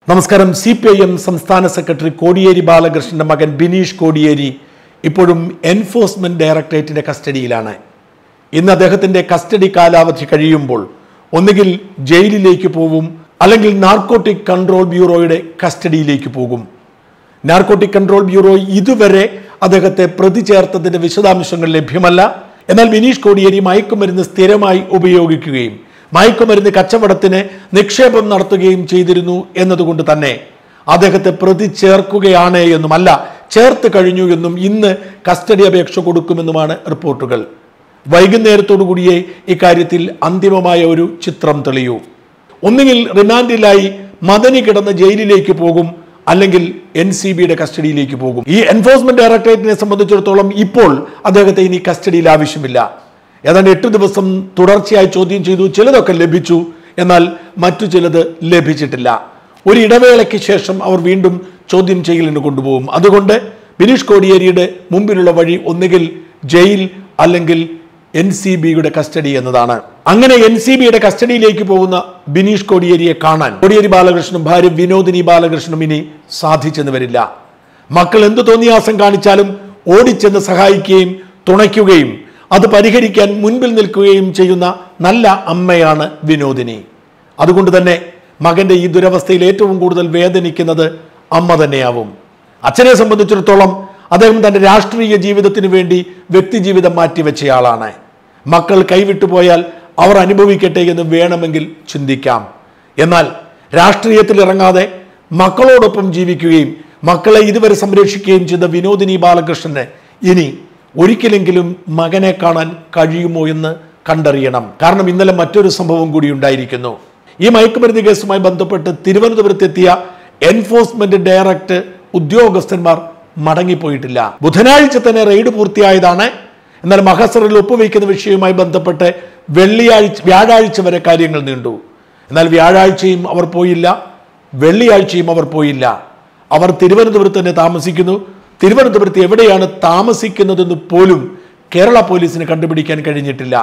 നമസ്കാരം C P I M സംസ്ഥാന secretary Kodiyeri ബാലകൃഷ്ണന്റെ മകൻ ബിനീഷ് കോടിയേരി ഇപ്പോഴും എൻഫോഴ്സ്മെന്റ് ഡയറക്ടറേറ്റിന്റെ കസ്റ്റഡിയിലാണ് ഇന്ന് അദ്ദേഹത്തിന്റെ കസ്റ്റഡി കാലാവധി കഴിയുമ്പോൾ ഒന്നുകിൽ ജയിലിലേക്ക് പോവും അല്ലെങ്കിൽ നാർക്കോട്ടിക് കൺട്രോൾ ബ്യൂറോയുടെ കസ്റ്റഡിയിലേക്ക് പോകും നാർക്കോട്ടിക് കൺട്രോൾ ബ്യൂറോ ഇതുവരെ അദ്ദേഹത്തെ പ്രതി ചേർത്തതിന്റെ വിശദാംശങ്ങൾ ലഭ്യമല്ല എന്നാൽ ബിനീഷ് കോടിയേരി മയക്കുമരുന്ന് സ്ഥിരമായി ഉപയോഗിക്കുകയും മയക്കുമരുന്ന് കച്ചവടത്തിന് നിക്ഷേപം നടത്തുകയും ചെയ്തിരുന്നു എന്നതുകൊണ്ട് തന്നെ അദ്ദേഹത്തെ പ്രതി ചേർക്കുകയാണ് എന്നുമല്ല ചേർത്ത് കഴിഞ്ഞു എന്നും ഇന്ന് കസ്റ്റഡി അപേക്ഷ കൊടുക്കുമെന്നുമാണ് റിപ്പോർട്ടുകൾ വൈകുന്നേരത്തോടുകൂടിയേ ഇക്കാര്യത്തിൽ അന്തിമമായ ഒരു ചിത്രം തെളിയൂ ഒന്നുകിൽ റിമാൻഡിലായി മദനി കിടന്ന ജയിലിലേക്ക് പോകും അല്ലെങ്കിൽ എൻ സി ബിയുടെ കസ്റ്റഡിയിലേക്ക് പോകും ഈ എൻഫോഴ്സ്മെന്റ് ഡയറക്ടറേറ്റിനെ സംബന്ധിച്ചിടത്തോളം ഇപ്പോൾ അദ്ദേഹത്തെ ഇനി കസ്റ്റഡിയിൽ ആവശ്യമില്ല ഏതാണ്ട് എട്ട് ദിവസം തുടർച്ചയായി ചോദ്യം ചെയ്തു ചിലതൊക്കെ ലഭിച്ചു എന്നാൽ മറ്റു ചിലത് ലഭിച്ചിട്ടില്ല ഒരു ഇടവേളയ്ക്ക് ശേഷം അവർ വീണ്ടും ചോദ്യം ചെയ്യലിന് കൊണ്ടുപോകും അതുകൊണ്ട് ബിനീഷ് കോടിയേരിയുടെ മുമ്പിലുള്ള വഴി ഒന്നുകിൽ ജയിൽ അല്ലെങ്കിൽ എൻ സി ബിയുടെ കസ്റ്റഡി എന്നതാണ് അങ്ങനെ എൻ സി ബിയുടെ കസ്റ്റഡിയിലേക്ക് പോകുന്ന ബിനീഷ് കോടിയേരിയെ കാണാൻ കോടിയേരി ബാലകൃഷ്ണനും ഭാര്യ വിനോദിനി ബാലകൃഷ്ണനും ഇനി സാധിച്ചെന്ന് വരില്ല മക്കൾ എന്ത് തോന്നിയാസം കാണിച്ചാലും ഓടിച്ചെന്ന് സഹായിക്കുകയും തുണയ്ക്കുകയും അത് പരിഹരിക്കാൻ മുൻപിൽ നിൽക്കുകയും ചെയ്യുന്ന നല്ല അമ്മയാണ് വിനോദിനി അതുകൊണ്ട് തന്നെ മകന്റെ ഈ ദുരവസ്ഥയിൽ ഏറ്റവും കൂടുതൽ വേദനിക്കുന്നത് അമ്മ തന്നെയാവും അച്ഛനെ സംബന്ധിച്ചിടത്തോളം അദ്ദേഹം തന്റെ രാഷ്ട്രീയ ജീവിതത്തിന് വേണ്ടി വ്യക്തിജീവിതം മാറ്റിവെച്ചയാളാണ് മക്കൾ കൈവിട്ടു പോയാൽ അവർ അനുഭവിക്കട്ടെ എന്ന് വേണമെങ്കിൽ ചിന്തിക്കാം എന്നാൽ രാഷ്ട്രീയത്തിൽ ഇറങ്ങാതെ മക്കളോടൊപ്പം ജീവിക്കുകയും മക്കളെ ഇതുവരെ സംരക്ഷിക്കുകയും ചെയ്ത വിനോദിനി ബാലകൃഷ്ണന് ഇനി ഒരിക്കലെങ്കിലും മകനെ കാണാൻ കഴിയുമോ എന്ന് കണ്ടറിയണം കാരണം ഇന്നലെ മറ്റൊരു സംഭവം കൂടി ഉണ്ടായിരിക്കുന്നു ഈ മയക്കുമരുന്ന് കേസുമായി ബന്ധപ്പെട്ട് തിരുവനന്തപുരത്തെത്തിയ എൻഫോഴ്സ്മെന്റ് ഡയറക്ടർ ഉദ്യോഗസ്ഥന്മാർ മടങ്ങിപ്പോയിട്ടില്ല ബുധനാഴ്ച തന്നെ റെയ്ഡ് പൂർത്തിയായതാണ് എന്നാൽ മഹസറിൽ ഒപ്പുവയ്ക്കുന്ന വിഷയവുമായി ബന്ധപ്പെട്ട് വെള്ളിയാഴ്ച വ്യാഴാഴ്ച വരെ കാര്യങ്ങൾ നീണ്ടു എന്നാൽ വ്യാഴാഴ്ചയും അവർ പോയില്ല വെള്ളിയാഴ്ചയും അവർ പോയില്ല അവർ തിരുവനന്തപുരത്ത് തന്നെ താമസിക്കുന്നു തിരുവനന്തപുരത്ത് എവിടെയാണ് താമസിക്കുന്നതെന്ന് പോലും കേരള പോലീസിന് കണ്ടുപിടിക്കാൻ കഴിഞ്ഞിട്ടില്ല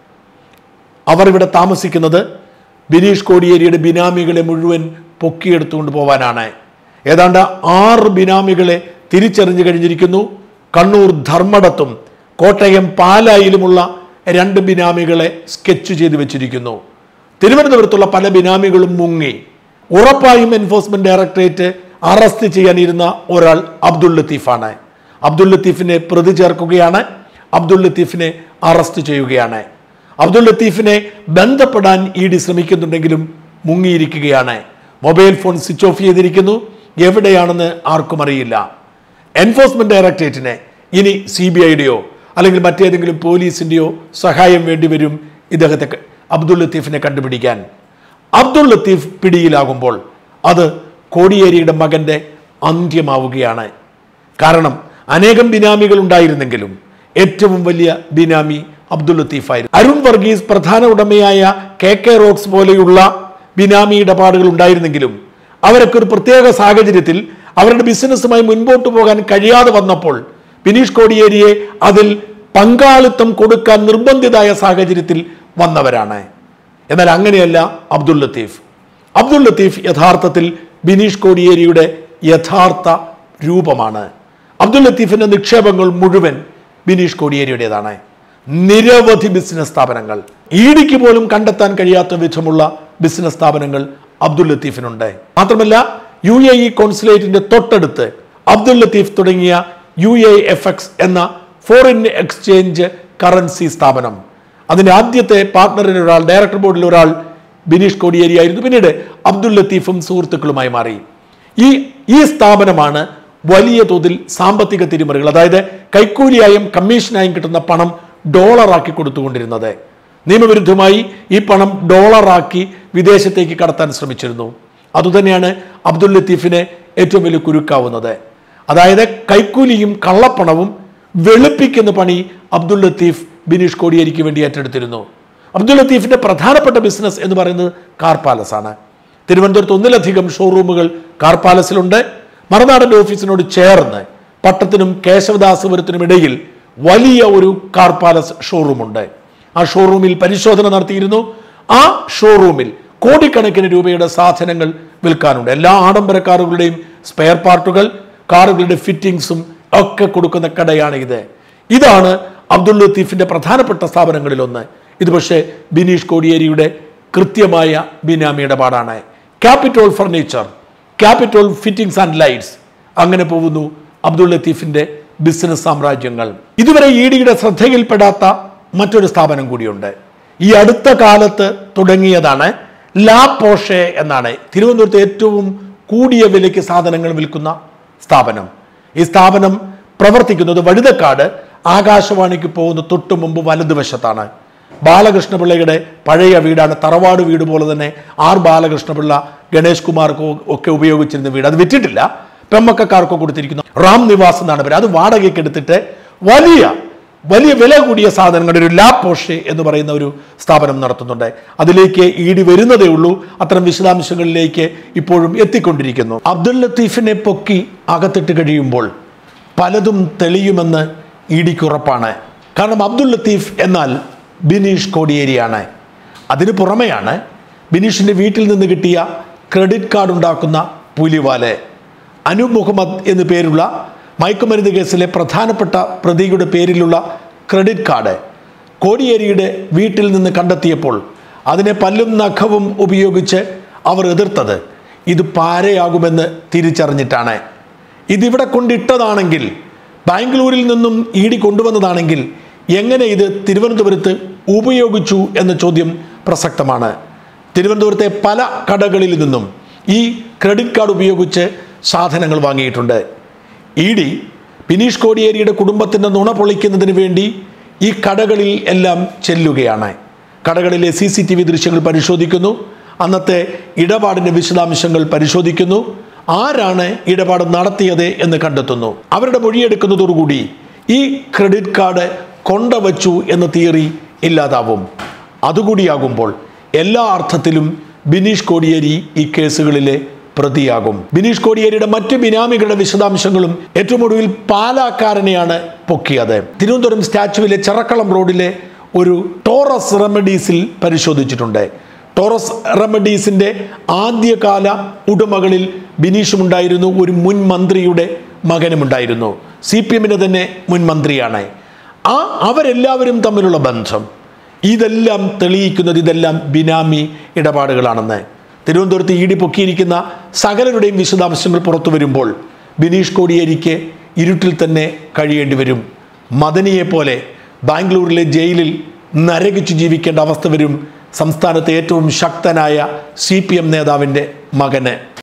അവർ ഇവിടെ താമസിക്കുന്നത് ബിനീഷ് കോടിയേരിയുടെ ബിനാമികളെ മുഴുവൻ പൊക്കിയെടുത്തുകൊണ്ട് പോവാനാണ് ഏതാണ്ട് ആറ് ബിനാമികളെ തിരിച്ചറിഞ്ഞു കഴിഞ്ഞിരിക്കുന്നു കണ്ണൂർ ധർമ്മടത്തും കോട്ടയം പാലായിലുമുള്ള രണ്ട് ബിനാമികളെ സ്കെച്ച് ചെയ്ത് വെച്ചിരിക്കുന്നു തിരുവനന്തപുരത്തുള്ള പല ബിനാമികളും മുങ്ങി ഉറപ്പായും എൻഫോഴ്സ്മെന്റ് ഡയറക്ടറേറ്റ് അറസ്റ്റ് ചെയ്യാനിരുന്ന ഒരാൾ അബ്ദുൾ ലത്തീഫാണ് അബ്ദുൾ ലത്തീഫിനെ പ്രതി ചേർക്കുകയാണ് അബ്ദുൾ ലത്തീഫിനെ അറസ്റ്റ് ചെയ്യുകയാണ് അബ്ദുൾ ലത്തീഫിനെ ബന്ധപ്പെടാൻ ഇ ഡി ശ്രമിക്കുന്നുണ്ടെങ്കിലും മുങ്ങിയിരിക്കുകയാണ് മൊബൈൽ ഫോൺ സ്വിച്ച് ഓഫ് ചെയ്തിരിക്കുന്നു എവിടെയാണെന്ന് ആർക്കും അറിയില്ല എൻഫോഴ്സ്മെന്റ് ഡയറക്ടറേറ്റിന് ഇനി സി ബി ഐയുടെയോ അല്ലെങ്കിൽ മറ്റേതെങ്കിലും പോലീസിന്റെയോ സഹായം വേണ്ടിവരും ഇദ്ദേഹത്തെ ക- അബ്ദുൾ ലത്തീഫിനെ കണ്ടുപിടിക്കാൻ അബ്ദുൾ ലത്തീഫ് പിടിയിലാകുമ്പോൾ അത് കോടിയേരിയുടെ മകന്റെ അന്ത്യമാവുകയാണ് കാരണം അനേകം ബിനാമികൾ ഉണ്ടായിരുന്നെങ്കിലും ഏറ്റവും വലിയ ബിനാമി അബ്ദുൾ ലത്തീഫായിരുന്നു അരുൺ വർഗീസ് പ്രധാന ഉടമയായ കെ കെ റോക്സ് പോലെയുള്ള ബിനാമി ഇടപാടുകൾ ഉണ്ടായിരുന്നെങ്കിലും അവരൊക്കെ ഒരു പ്രത്യേക സാഹചര്യത്തിൽ അവരുടെ ബിസിനസ്സുമായി മുൻപോട്ട് പോകാൻ കഴിയാതെ വന്നപ്പോൾ ബിനീഷ് കോടിയേരിയെ അതിൽ പങ്കാളിത്തം കൊടുക്കാൻ നിർബന്ധിതായ സാഹചര്യത്തിൽ വന്നവരാണ് എന്നാൽ അങ്ങനെയല്ല അബ്ദുൾ ലത്തീഫ് അബ്ദുൾ ലത്തീഫ് യഥാർത്ഥത്തിൽ ബിനീഷ് കോടിയേരിയുടെ യഥാർത്ഥ രൂപമാണ് അബ്ദുൾ ലത്തീഫിന്റെ നിക്ഷേപങ്ങൾ മുഴുവൻ ബിനീഷ് കോടിയേരിയുടേതാണ് നിരവധി ബിസിനസ് സ്ഥാപനങ്ങൾ ഈടിക്ക് പോലും കണ്ടെത്താൻ കഴിയാത്ത വിധമുള്ള ബിസിനസ് സ്ഥാപനങ്ങൾ അബ്ദുൾ ലത്തീഫിനുണ്ട് മാത്രമല്ല യു എ ഇ കോൺസുലേറ്റിന്റെ തൊട്ടടുത്ത് അബ്ദുൾ ലത്തീഫ് തുടങ്ങിയ യു എ എഫ് എക്സ് എന്ന ഫോറിൻ എക്സ്ചേഞ്ച് കറൻസി സ്ഥാപനം അതിന്റെ ആദ്യത്തെ പാർട്ണറിൽ ഒരാൾ ഡയറക്ടർ ബോർഡിൽ ഒരാൾ ബിനീഷ് കോടിയേരി ആയിരുന്നു പിന്നീട് അബ്ദുൾ ലത്തീഫും സുഹൃത്തുക്കളുമായി മാറി ഈ ഈ സ്ഥാപനമാണ് വലിയ തോതിൽ സാമ്പത്തിക തിരിമറികൾ അതായത് കൈക്കൂലിയായും കമ്മീഷനായും കിട്ടുന്ന പണം ഡോളറാക്കി കൊടുത്തുകൊണ്ടിരുന്നത് നിയമവിരുദ്ധമായി ഈ പണം ഡോളറാക്കി വിദേശത്തേക്ക് കടത്താൻ ശ്രമിച്ചിരുന്നു അതുതന്നെയാണ് അബ്ദുൽ ലത്തീഫിനെ ഏറ്റവും വലിയ കുരുക്കാവുന്നത് അതായത് കൈക്കൂലിയും കള്ളപ്പണവും വെളുപ്പിക്കുന്ന പണി അബ്ദുൽ ലത്തീഫ് ബിനീഷ് കോടിയേരിക്ക് വേണ്ടി ഏറ്റെടുത്തിരുന്നു അബ്ദുൽ ലത്തീഫിന്റെ പ്രധാനപ്പെട്ട ബിസിനസ് എന്ന് പറയുന്നത് കാർ പാലസ് ആണ് തിരുവനന്തപുരത്ത് ഒന്നിലധികം ഷോറൂമുകൾ കാർ പാലസിലുണ്ട് മറുനാടന്റെ ഓഫീസിനോട് ചേർന്ന് പട്ടത്തിനും കേശവദാസപുരത്തിനും ഇടയിൽ വലിയ ഒരു കാർ പാലസ് ഷോറൂമുണ്ട് ആ ഷോറൂമിൽ പരിശോധന നടത്തിയിരുന്നു ആ ഷോറൂമിൽ കോടിക്കണക്കിന് രൂപയുടെ സാധനങ്ങൾ വിൽക്കാനുണ്ട് എല്ലാ ആഡംബര കാറുകളുടെയും സ്പെയർ പാർട്ടുകൾ കാറുകളുടെ ഫിറ്റിംഗ്സും ഒക്കെ കൊടുക്കുന്ന കടയാണ് ഇത് ഇതാണ് അബ്ദുൽ ലത്തീഫിന്റെ പ്രധാനപ്പെട്ട സ്ഥാപനങ്ങളിലൊന്ന് ഇത് പക്ഷേ ബിനീഷ് കോടിയേരിയുടെ കൃത്യമായ ബിനാമി ഇടപാടാണ് Capitol furniture Capitol fittings and lights അങ്ങനെ പോകുന്നു അബ്ദുൾ ലത്തീഫിന്റെ ബിസിനസ് സാമ്രാജ്യങ്ങൾ ഇതുവരെ ഇ ഡിയുടെ ശ്രദ്ധയിൽപ്പെടാത്ത മറ്റൊരു സ്ഥാപനം കൂടിയുണ്ട് ഈ അടുത്ത കാലത്ത് തുടങ്ങിയതാണ് ലാ പോഷെ എന്നാണ് തിരുവനന്തപുരത്ത് ഏറ്റവും കൂടിയ വിലയ്ക്ക് സാധനങ്ങൾ വിൽക്കുന്ന സ്ഥാപനം ഈ സ്ഥാപനം പ്രവർത്തിക്കുന്നത് വഴുതക്കാട് ആകാശവാണിക്ക് പോകുന്ന തൊട്ടു മുമ്പ് വലതുവശത്താണ് ബാലകൃഷ്ണപിള്ളയുടെ പഴയ വീടാണ് തറവാട് വീട് പോലെ തന്നെ ആർ ബാലകൃഷ്ണപിള്ള ഗണേഷ് കുമാർക്ക് ഒക്കെ ഉപയോഗിച്ചിരുന്ന വീട് അത് വിറ്റിട്ടില്ല പെമ്മക്കാർക്കോ കൊടുത്തിരിക്കുന്നു റാം നിവാസ് എന്നാണ് പേര് അത് വാടകയ്ക്ക് എടുത്തിട്ട് വലിയ വലിയ വില കൂടിയ സാധനങ്ങളുടെ ഒരു ലാ പോഷെ എന്ന് പറയുന്ന ഒരു സ്ഥാപനം നടത്തുന്നുണ്ട് അതിലേക്ക് ഈടി വരുന്നതേ ഉള്ളൂ അത്തരം വിശദാംശങ്ങളിലേക്ക് ഇപ്പോഴും എത്തിക്കൊണ്ടിരിക്കുന്നു അബ്ദുൽ ലത്തീഫിനെ പൊക്കി അകത്തിട്ട് കഴിയുമ്പോൾ പലതും തെളിയുമെന്ന് ഇടിക്ക് ഉറപ്പാണ് കാരണം അബ്ദുൽ ലത്തീഫ് എന്നാൽ ബിനീഷ് കോടിയേരിയാണ് അതിന് പുറമെയാണ് ബിനീഷിൻ്റെ വീട്ടിൽ നിന്ന് കിട്ടിയ ക്രെഡിറ്റ് കാർഡ് ഉണ്ടാക്കുന്ന പുലിവാല് അനു മുഹമ്മദ് എന്നു പേരുള്ള മയക്കുമരുന്ന് കേസിലെ പ്രധാനപ്പെട്ട പ്രതിയുടെ പേരിലുള്ള ക്രെഡിറ്റ് കാർഡ് കോടിയേരിയുടെ വീട്ടിൽ നിന്ന് കണ്ടെത്തിയപ്പോൾ അതിനെ പല്ലും നഖവും ഉപയോഗിച്ച് അവർ എതിർത്തത് ഇത് പാരയാകുമെന്ന് തിരിച്ചറിഞ്ഞിട്ടാണ് ഇതിവിടെ കൊണ്ടിട്ടതാണെങ്കിൽ ബാംഗ്ലൂരിൽ നിന്നും ഇടി കൊണ്ടുവന്നതാണെങ്കിൽ എങ്ങനെ ഇത് തിരുവനന്തപുരത്ത് ഉപയോഗിച്ചു എന്ന ചോദ്യം പ്രസക്തമാണ് തിരുവനന്തപുരത്തെ പല കടകളിൽ നിന്നും ഈ ക്രെഡിറ്റ് കാർഡ് ഉപയോഗിച്ച് സാധനങ്ങൾ വാങ്ങിയിട്ടുണ്ട് ഇ ഡി ബിനീഷ് കോടിയേരിയുടെ കുടുംബത്തിൻ്റെ നുണ പൊളിക്കുന്നതിന് വേണ്ടി ഈ കടകളിൽ എല്ലാം ചെല്ലുകയാണ് കടകളിലെ സി സി ടി വി ദൃശ്യങ്ങൾ പരിശോധിക്കുന്നു അന്നത്തെ ഇടപാടിൻ്റെ വിശദാംശങ്ങൾ പരിശോധിക്കുന്നു ആരാണ് ഇടപാട് നടത്തിയത് എന്ന് കണ്ടെത്തുന്നു അവരുടെ മൊഴിയെടുക്കുന്നതോടുകൂടി ഈ ക്രെഡിറ്റ് കാർഡ് കൊണ്ടവച്ചു എന്ന തിയറി ഇല്ലാതാവും അതുകൂടിയാകുമ്പോൾ എല്ലാ അർത്ഥത്തിലും ബിനീഷ് കോടിയേരി ഈ കേസുകളിലെ പ്രതിയാകും ബിനീഷ് കോടിയേരിയുടെ മറ്റ് ബിനാമികളുടെ വിശദാംശങ്ങളും ഏറ്റവും ഒടുവിൽ പാലാക്കാരനെയാണ് പൊക്കിയത് തിരുവനന്തപുരം സ്റ്റാച്ചുവിലെ ചെറക്കളം റോഡിലെ ഒരു ടോറസ് റെമഡീസിൽ പരിശോധിച്ചിട്ടുണ്ട് ടോറസ് റെമഡീസിന്റെ ആദ്യകാല ഉടമകളിൽ ബിനീഷും ഉണ്ടായിരുന്നു ഒരു മുൻ മന്ത്രിയുടെ മകനുമുണ്ടായിരുന്നു സി പി എമ്മിന്റെ തന്നെ മുൻ മന്ത്രിയാണ് ആ അവരെല്ലാവരും തമ്മിലുള്ള ബന്ധം ഇതെല്ലാം തെളിയിക്കുന്നത് ഇതെല്ലാം ബിനാമി ഇടപാടുകളാണെന്ന് തിരുവനന്തപുരത്ത് ഇടി പൊക്കിയിരിക്കുന്ന സകലരുടെയും വിശദാംശങ്ങൾ പുറത്തു വരുമ്പോൾ ബിനീഷ് കോടിയേരിക്ക് ഇരുട്ടിൽ തന്നെ കഴിയേണ്ടി വരും മദനിയെ പോലെ ബാംഗ്ലൂരിലെ ജയിലിൽ നരകിച്ചു ജീവിക്കേണ്ട അവസ്ഥ വരും സംസ്ഥാനത്തെ ഏറ്റവും ശക്തനായ സി പി എം നേതാവിൻ്റെ മകന്